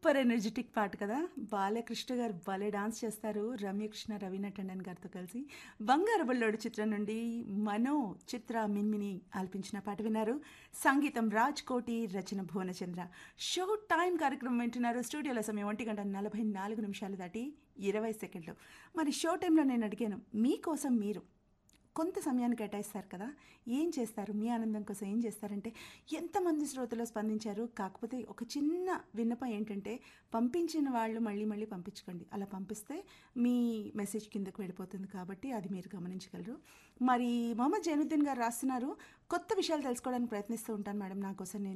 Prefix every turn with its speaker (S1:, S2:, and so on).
S1: super energetic పాట కదా బాలకృష్ణ గారు భలే డాన్స్ చేస్తారు రమ్యకృష్ణ రవీనా టండన్ గారితో కలిసి బంగారు బుల్లోడు చిత్రం నుండి మనో చిత్ర మిన్మిని ఆలపించిన పాట విన్నారు సంగీతం రాజ్ కోటి రచన భువనచంద్ర షో టైం కార్యక్రమం వింటున్నారు స్టూడియోలో సమయం ఒంటి గంట నలభై నాలుగు నిమిషాలు దాటి ఇరవై సెకండ్లు మరి షో టైంలో నేను అడిగాను మీకోసం మీరు కొంత సమయాన్ని కేటాయిస్తారు కదా ఏం చేస్తారు మీ ఆనందం కోసం ఏం చేస్తారంటే ఎంతమంది శ్రోతలు స్పందించారు కాకపోతే ఒక చిన్న విన్నపం ఏంటంటే పంపించిన వాళ్ళు మళ్ళీ మళ్ళీ పంపించుకోండి అలా పంపిస్తే మీ మెసేజ్ కిందకు వెళ్ళిపోతుంది కాబట్టి అది మీరు గమనించగలరు మరి మొహమ్మద్ జైనుద్దీన్ గారు రాస్తున్నారు కొత్త విషయాలు తెలుసుకోవడానికి ప్రయత్నిస్తూ ఉంటాను మేడం నా కోసం నేను